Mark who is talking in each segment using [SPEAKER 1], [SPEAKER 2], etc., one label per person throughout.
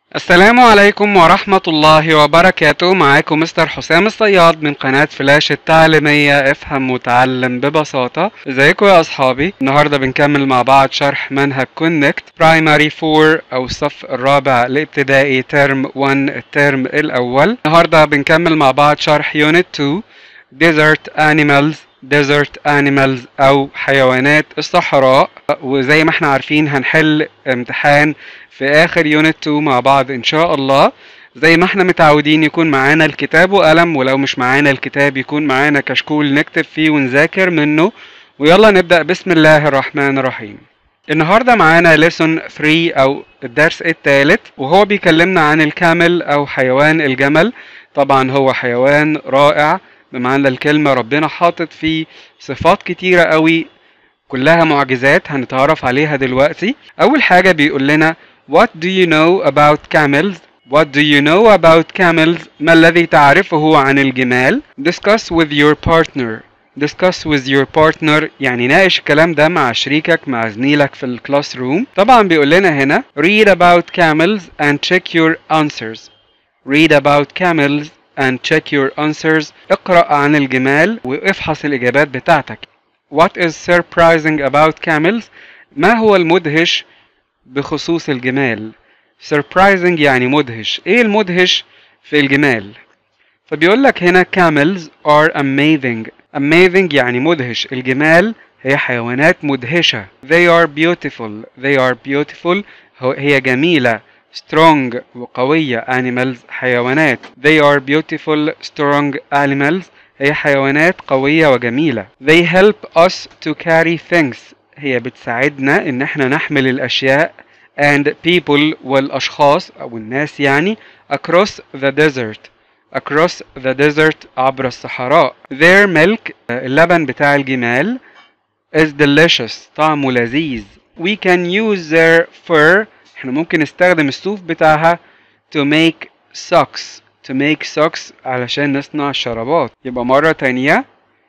[SPEAKER 1] السلام عليكم ورحمة الله وبركاته معاكم مستر حسام الصياد من قناة فلاش التعليمية افهم وتعلم ببساطة ازيكم يا اصحابي النهاردة بنكمل مع بعض شرح منهج كونكت برايمري 4 او الصف الرابع الابتدائي ترم 1 الترم الاول النهاردة بنكمل مع بعض شرح يونت 2 desert animals desert animals او حيوانات الصحراء وزي ما احنا عارفين هنحل امتحان في اخر يونت 2 مع بعض ان شاء الله زي ما احنا متعودين يكون معانا الكتاب وقلم ولو مش معانا الكتاب يكون معانا كشكول نكتب فيه ونذاكر منه ويلا نبدأ بسم الله الرحمن الرحيم النهارده معانا ليسون 3 او الدرس الثالث وهو بيكلمنا عن الكامل او حيوان الجمل طبعا هو حيوان رائع بمعنى الكلمة ربنا حاطط فيه صفات كتيرة قوي كلها معجزات هنتعرف عليها دلوقتي أول حاجة بيقول لنا What do you know about camels? What do you know about camels? ما الذي تعرفه عن الجمال? Discuss with your partner. Discuss with your partner يعني ناقش الكلام ده مع شريكك مع زميلك في الكلاس روم طبعا بيقول لنا هنا Read about camels and check your answers. Read about camels and check your answers. اقرأ عن الجمال وافحص الإجابات بتاعتك. What is surprising about camels? ما هو المدهش بخصوص الجمال؟ surprising يعني مدهش. إيه المدهش في الجمال؟ فبيقول لك هنا camels are amazing. amazing يعني مدهش. الجمال هي حيوانات مدهشة. They are beautiful. They are beautiful. هي جميلة. strong وقوية animals حيوانات they are beautiful strong animals هي حيوانات قوية وجميلة they help us to carry things هي بتساعدنا ان احنا نحمل الاشياء and people والاشخاص او الناس يعني across the desert across the desert عبر الصحراء their milk اللبن بتاع الجمال is delicious طعمه لذيذ we can use their fur احنا ممكن نستخدم الصوف بتاعها to make socks to make socks علشان نصنع الشرابات يبقى مرة تانية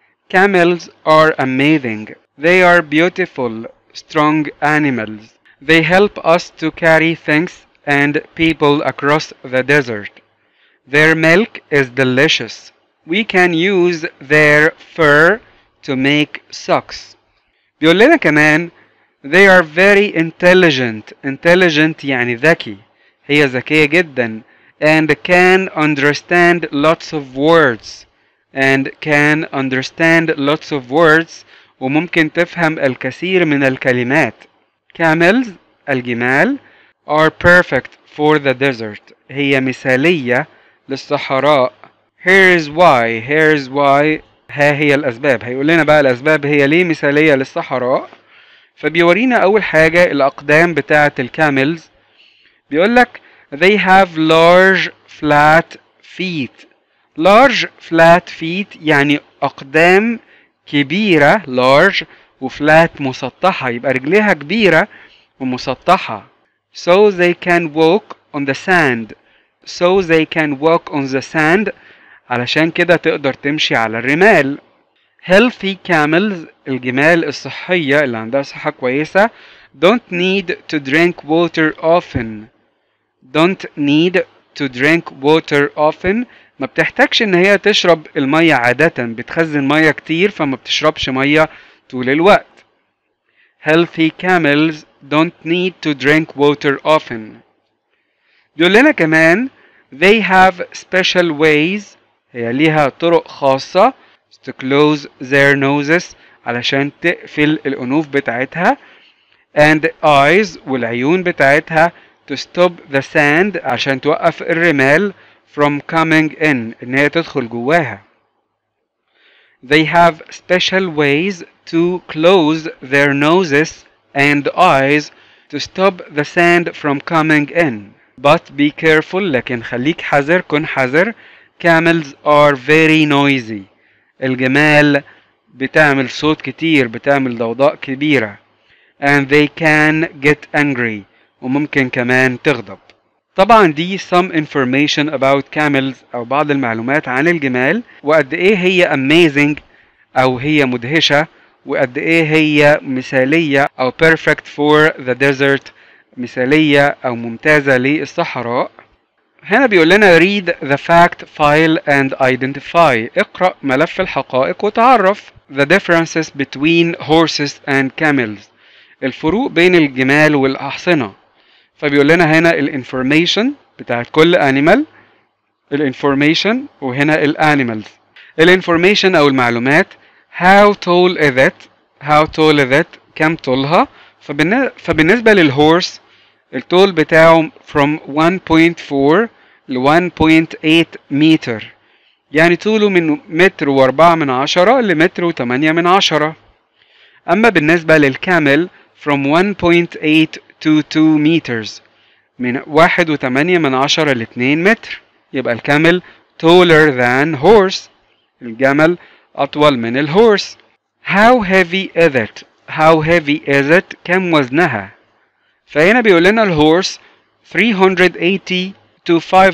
[SPEAKER 1] camels are amazing they are beautiful strong animals they help us to carry things and people across the desert their milk is delicious we can use their fur to make socks بيقول لنا كمان They are very intelligent. Intelligent يعني ذكي. هي ذكية جدا. And can understand lots of words. And can understand lots of words. وممكن تفهم الكثير من الكلمات. Camels الجمال are perfect for the desert. هي مثالية للصحراء. Here is why. Here is why. ها هي الأسباب. هيقول لنا بقى الأسباب هي ليه مثالية للصحراء. فبيورينا أول حاجة الأقدام بتاعة الكاملز بيقول لك they have large flat feet large flat feet يعني أقدام كبيرة large وفلات مسطحة يبقى رجليها كبيرة ومسطحة so they can walk on the sand so they can walk on the sand علشان كده تقدر تمشي على الرمال healthy camels الجمال الصحية اللي عندها صحة كويسة don't need to drink water often don't need to drink water often ما بتحتاجش ان هي تشرب المية عادة بتخزن مية كتير فما بتشربش مية طول الوقت healthy camels don't need to drink water often بيقول لنا كمان they have special ways هي ليها طرق خاصة to close their noses علشان تقفل الأنوف بتاعتها and eyes والعيون بتاعتها to stop the sand عشان توقف الرمال from coming in إن هي تدخل جواها they have special ways to close their noses and eyes to stop the sand from coming in but be careful لكن خليك حذر كن حذر camels are very noisy الجمال بتعمل صوت كتير بتعمل ضوضاء كبيرة and they can get angry وممكن كمان تغضب طبعا دي some information about camels أو بعض المعلومات عن الجمال وقد إيه هي amazing أو هي مدهشة وقد إيه هي مثالية أو perfect for the desert مثالية أو ممتازة للصحراء هنا بيقول لنا read the fact file and identify اقرأ ملف الحقائق وتعرف the differences between horses and camels الفروق بين الجمال والأحصنة فبيقول لنا هنا الانفورميشن بتاعت كل animal الانفورميشن وهنا الانيمالز الانفورميشن او المعلومات how tall is it how tall is it كم طولها فبالن- فبالنسبة للهورس الطول بتاعه from 1.4 ل 1.8 متر يعني طوله من متر واربعة من عشرة لمتر وتمانية من عشرة أما بالنسبة للكامل from 1.8 to 2 meters من واحد وتمانية من عشرة لاتنين متر يبقى الكامل taller than horse الجمل أطول من الهورس how heavy is it how heavy is it كم وزنها فهنا بيقول لنا الهورس 380 to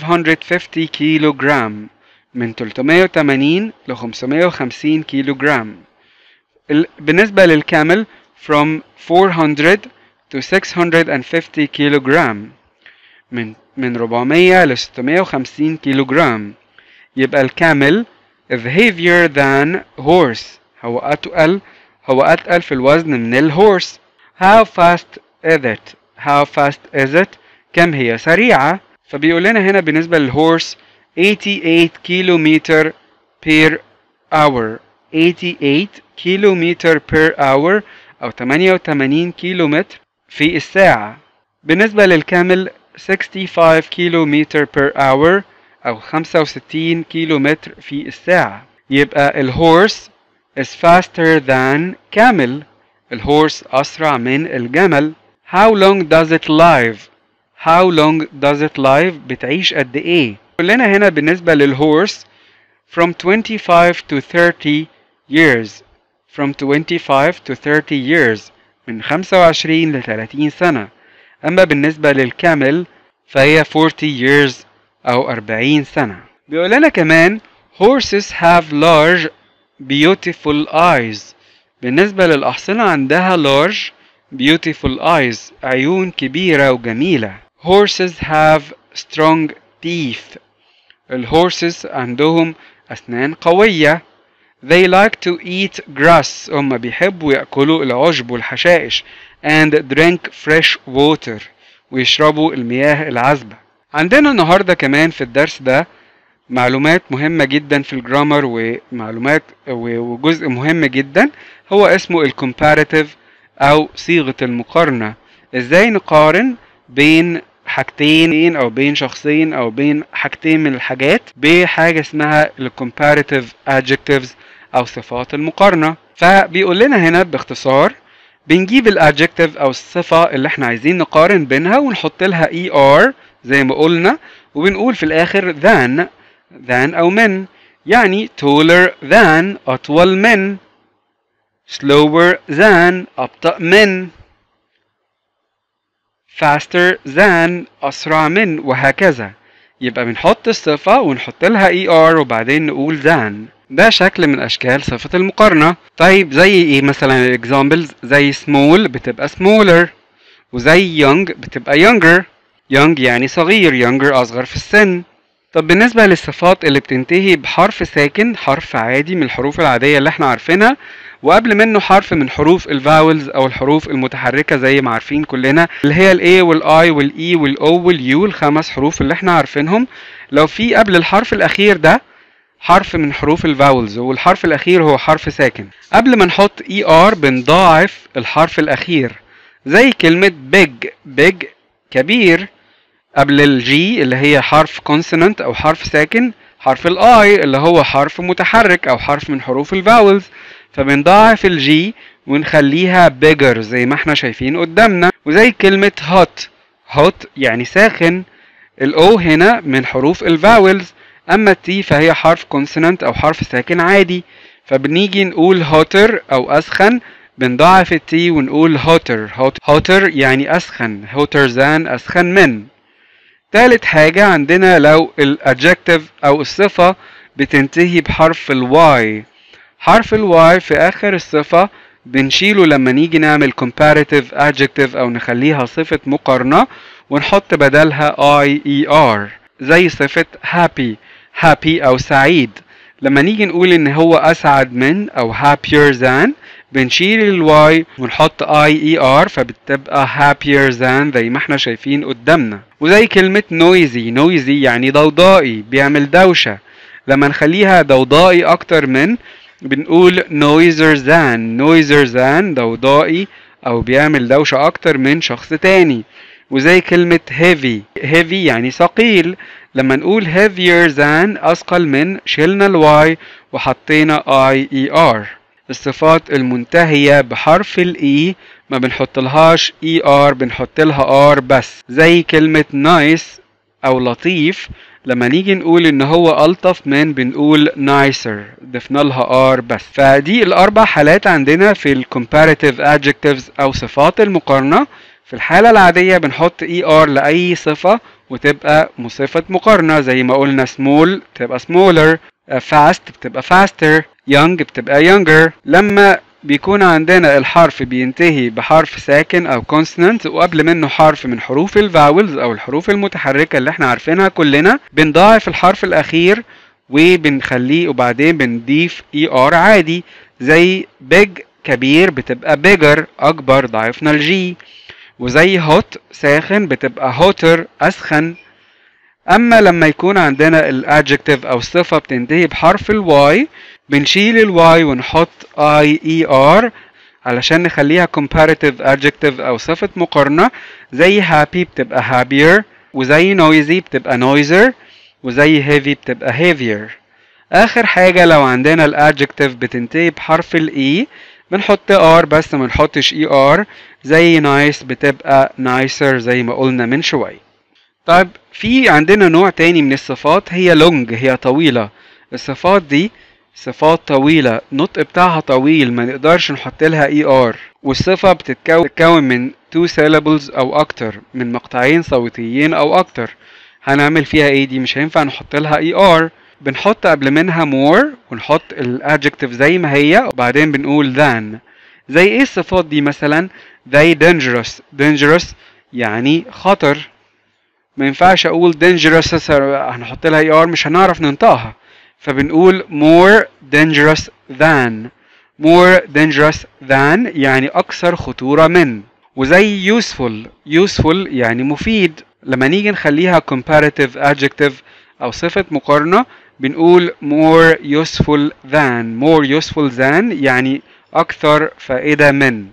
[SPEAKER 1] 550 كيلو جرام من 380 ل 550 كيلو جرام ال- بالنسبة للكامل from 400 to 650 كيلو جرام من من 400 ل 650 كيلو جرام يبقى الكامل is heavier than horse هو أتقل هو أتقل في الوزن من الهورس how fast is it how fast is it كم هي سريعة فبيقول لنا هنا بالنسبة للهورس 88 كيلومتر per hour 88 كيلومتر per hour أو 88 كيلومتر في الساعة بالنسبة للكامل 65 كيلومتر per hour أو 65 كيلومتر في الساعة يبقى الهورس is faster than camel الهورس أسرع من الجمل how long does it live how long does it live بتعيش قد إيه كلنا هنا بالنسبة للهورس from 25 to 30 years from 25 to 30 years من 25 ل 30 سنة أما بالنسبة للكامل فهي 40 years أو 40 سنة بيقول لنا كمان horses have large beautiful eyes بالنسبة للأحصنة عندها large beautiful eyes عيون كبيرة وجميلة horses have strong teeth الهورسز عندهم أسنان قوية they like to eat grass هم بيحبوا يأكلوا العشب والحشائش and drink fresh water ويشربوا المياه العذبة عندنا النهاردة كمان في الدرس ده معلومات مهمة جدا في الجرامر ومعلومات و- وجزء مهم جدا هو اسمه الكومباريتيف أو صيغة المقارنة ازاي نقارن بين حاجتين او بين شخصين او بين حاجتين من الحاجات بحاجة اسمها الكومباريتيف adjectives او صفات المقارنة فبيقول لنا هنا باختصار بنجيب الادجكتيف او الصفة اللي احنا عايزين نقارن بينها ونحط لها اي ار زي ما قلنا وبنقول في الاخر than than او من يعني taller than اطول من slower than ابطأ من faster than أسرع من وهكذا يبقى بنحط الصفة ونحط لها اي ار وبعدين نقول than ده شكل من أشكال صفة المقارنة طيب زي ايه مثلا الاكزامبلز زي small بتبقى smaller وزي young بتبقى younger young يعني صغير younger أصغر في السن طب بالنسبة للصفات اللي بتنتهي بحرف ساكن حرف عادي من الحروف العادية اللي احنا عارفينها وقبل منه حرف من حروف الفاولز او الحروف المتحركة زي ما عارفين كلنا اللي هي الاي والاي والاي والاو واليو الخمس حروف اللي احنا عارفينهم لو في قبل الحرف الاخير ده حرف من حروف الفاولز والحرف الاخير هو حرف ساكن قبل ما نحط اي ار بنضاعف الحرف الاخير زي كلمة big big كبير قبل الجي اللي هي حرف كونسونانت او حرف ساكن حرف الاي اللي هو حرف متحرك او حرف من حروف الفاولز فبنضاعف الجي ونخليها bigger زي ما احنا شايفين قدامنا وزي كلمة hot hot يعني ساخن الاو هنا من حروف الفاولز اما التي فهي حرف كونسونانت او حرف ساكن عادي فبنيجي نقول hotter او اسخن بنضاعف التي ونقول hotter hot hotter يعني اسخن hotter than اسخن من تالت حاجة عندنا لو الادجكتيف او الصفة بتنتهي بحرف الواي حرف الواي في اخر الصفة بنشيله لما نيجي نعمل comparative adjective أو نخليها صفة مقارنة ونحط بدلها IER زي صفة happy happy أو سعيد لما نيجي نقول إن هو أسعد من أو happier than بنشيل الواي ونحط IER فبتبقى happier than زي ما احنا شايفين قدامنا وزي كلمة noisy noisy يعني ضوضائي بيعمل دوشة لما نخليها ضوضائي أكتر من بنقول noiser than noiser than ضوضائي أو بيعمل دوشة أكتر من شخص تاني وزي كلمة heavy heavy يعني ثقيل لما نقول heavier than أثقل من شلنا الواي وحطينا IER الصفات المنتهية بحرف الإي ما بنحط لهاش ER بنحط لها R بس زي كلمة nice أو لطيف لما نيجي نقول ان هو الطف من بنقول nicer ضفنا لها r بس فدي الاربع حالات عندنا في ال comparative adjectives او صفات المقارنة في الحالة العادية بنحط er لأي صفة وتبقى صفة مقارنة زي ما قلنا small تبقى smaller fast بتبقى faster young بتبقى younger لما بيكون عندنا الحرف بينتهي بحرف ساكن او consonant وقبل منه حرف من حروف الفاولز او الحروف المتحركة اللي احنا عارفينها كلنا بنضاعف الحرف الاخير وبنخليه وبعدين بنضيف اي ار عادي زي big كبير بتبقى bigger اكبر ضعفنا الجي وزي hot ساخن بتبقى hotter اسخن اما لما يكون عندنا الادجكتيف او الصفة بتنتهي بحرف الواي بنشيل الواي ونحط اي اي ار علشان نخليها comparative adjective او صفة مقارنة زي happy بتبقى happier وزي noisy بتبقى noiser وزي heavy بتبقى heavier اخر حاجة لو عندنا الادجكتيف بتنتهي بحرف الاي بنحط ار بس ما نحطش اي ار زي nice بتبقى nicer زي ما قلنا من شوية طيب في عندنا نوع تاني من الصفات هي long هي طويلة الصفات دي صفات طويلة النطق بتاعها طويل ما نقدرش نحط لها اي ار والصفة بتتكون من two syllables او اكتر من مقطعين صوتيين او اكتر هنعمل فيها ايه دي مش هينفع نحط لها اي ار بنحط قبل منها more ونحط الادجكتيف زي ما هي وبعدين بنقول than زي ايه الصفات دي مثلا they dangerous dangerous يعني خطر ما ينفعش اقول dangerous هنحط لها اي ار مش هنعرف ننطقها فبنقول more dangerous than more dangerous than يعني أكثر خطورة من وزي useful useful يعني مفيد لما نيجي نخليها comparative adjective أو صفة مقارنة بنقول more useful than more useful than يعني أكثر فائدة من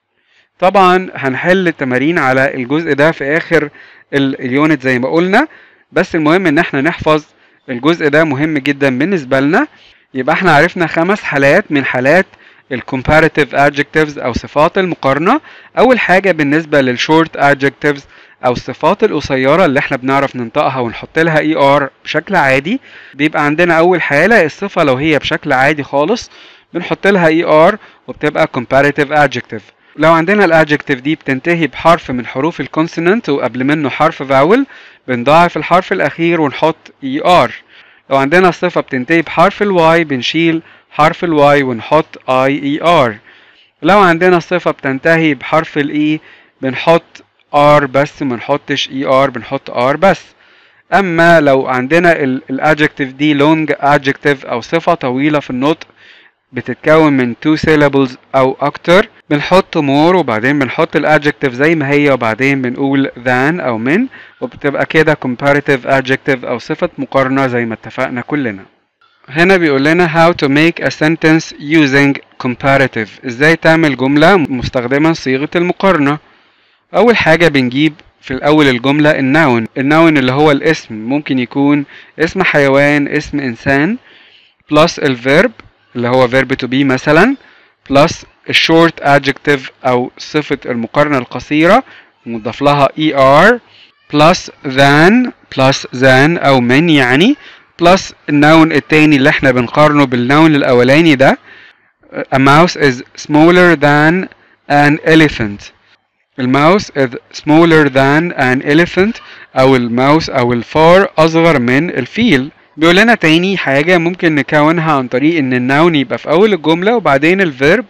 [SPEAKER 1] طبعا هنحل التمارين على الجزء ده في آخر اليونت زي ما قلنا بس المهم ان احنا نحفظ الجزء ده مهم جدا بالنسبة لنا يبقى احنا عرفنا خمس حالات من حالات الكومباريتيف adjectives او صفات المقارنة اول حاجة بالنسبة للشورت adjectives او الصفات القصيرة اللي احنا بنعرف ننطقها ونحط لها اي ار بشكل عادي بيبقى عندنا اول حالة الصفة لو هي بشكل عادي خالص بنحط لها اي ار وبتبقى comparative adjective لو عندنا الادجكتيف دي بتنتهي بحرف من حروف الكونسونانت وقبل منه حرف فاول بنضاعف الحرف الاخير ونحط اي ار لو عندنا الصفة بتنتهي بحرف الواي بنشيل حرف الواي ونحط اي اي ار لو عندنا الصفة بتنتهي بحرف الاي بنحط ار بس ما نحطش اي ار بنحط ار بس اما لو عندنا الادجكتيف دي لونج adjective او صفة طويلة في النطق بتتكون من two syllables او اكتر بنحط more وبعدين بنحط الادجكتيف زي ما هي وبعدين بنقول than او من وبتبقى كده comparative adjective او صفة مقارنة زي ما اتفقنا كلنا هنا بيقول لنا how to make a sentence using comparative ازاي تعمل جملة مستخدما صيغة المقارنة اول حاجة بنجيب في الاول الجملة النون النون اللي هو الاسم ممكن يكون اسم حيوان اسم انسان plus الفيرب اللي هو verb to be مثلا plus الشورت adjective او صفة المقارنة القصيرة مضاف لها er plus than plus than او من يعني plus النون التاني اللي احنا بنقارنه بالنون الاولاني ده a mouse is smaller than an elephant الماوس is smaller than an elephant او الماوس او الفار اصغر من الفيل بيقول لنا تاني حاجة ممكن نكونها عن طريق ان النون يبقى في اول الجملة وبعدين الفيرب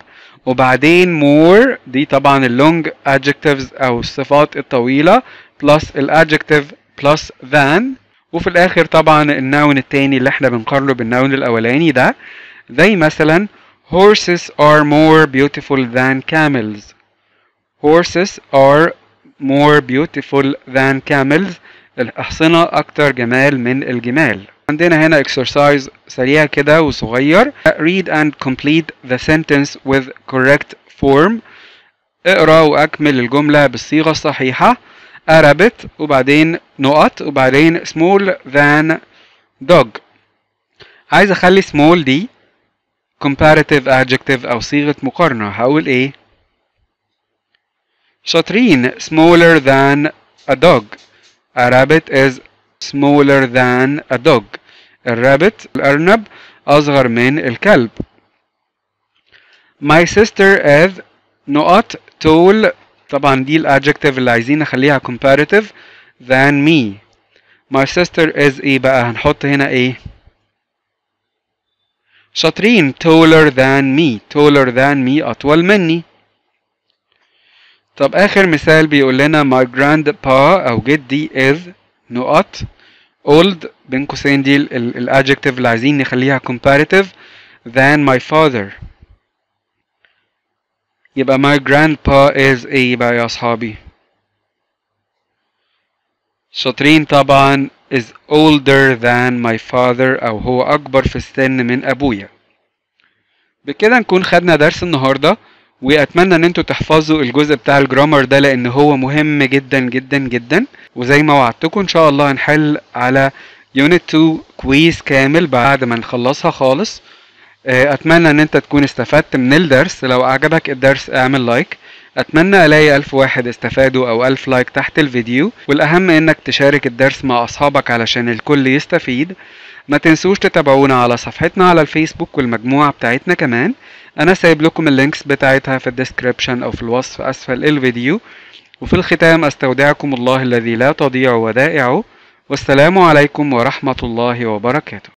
[SPEAKER 1] وبعدين more دي طبعا اللونج adjectives او الصفات الطويلة plus الادجكتيف plus than وفي الاخر طبعا النون التاني اللي احنا بنقارنه بالنون الاولاني ده زي مثلا horses are more beautiful than camels horses are more beautiful than camels الأحصنة أكتر جمال من الجمال عندنا هنا exercise سريع كده وصغير read and complete the sentence with correct form اقرا واكمل الجملة بالصيغة الصحيحة a rabbit وبعدين نقط وبعدين small than dog عايز اخلي small دي comparative adjective او صيغة مقارنة هقول ايه شاطرين smaller than a dog a rabbit is smaller than a dog الرابت الأرنب أصغر من الكلب my sister is نقط tall طبعا دي الادجكتيف اللي عايزين نخليها comparative than me my sister is ايه بقى هنحط هنا ايه شاطرين taller than me taller than me أطول مني طب آخر مثال بيقول لنا my grandpa أو جدي is نقط old بين قوسين دي الادجكتيف اللي عايزين نخليها comparative than my father يبقى my grandpa is ايه بقى يا أصحابي شاطرين طبعا is older than my father أو هو أكبر في السن من أبويا بكده نكون خدنا درس النهارده واتمنى ان انتوا تحفظوا الجزء بتاع الجرامر ده لان هو مهم جدا جدا جدا وزي ما وعدتكم ان شاء الله هنحل على يونت 2 كويز كامل بعد ما نخلصها خالص اتمنى ان انت تكون استفدت من الدرس لو اعجبك الدرس اعمل لايك اتمنى الاقي الف واحد استفادوا او الف لايك تحت الفيديو والاهم انك تشارك الدرس مع اصحابك علشان الكل يستفيد ما تنسوش تتابعونا على صفحتنا على الفيسبوك والمجموعة بتاعتنا كمان انا سايب لكم اللينكس بتاعتها في الديسكريبشن او في الوصف اسفل الفيديو وفي الختام استودعكم الله الذي لا تضيع ودائعه والسلام عليكم ورحمة الله وبركاته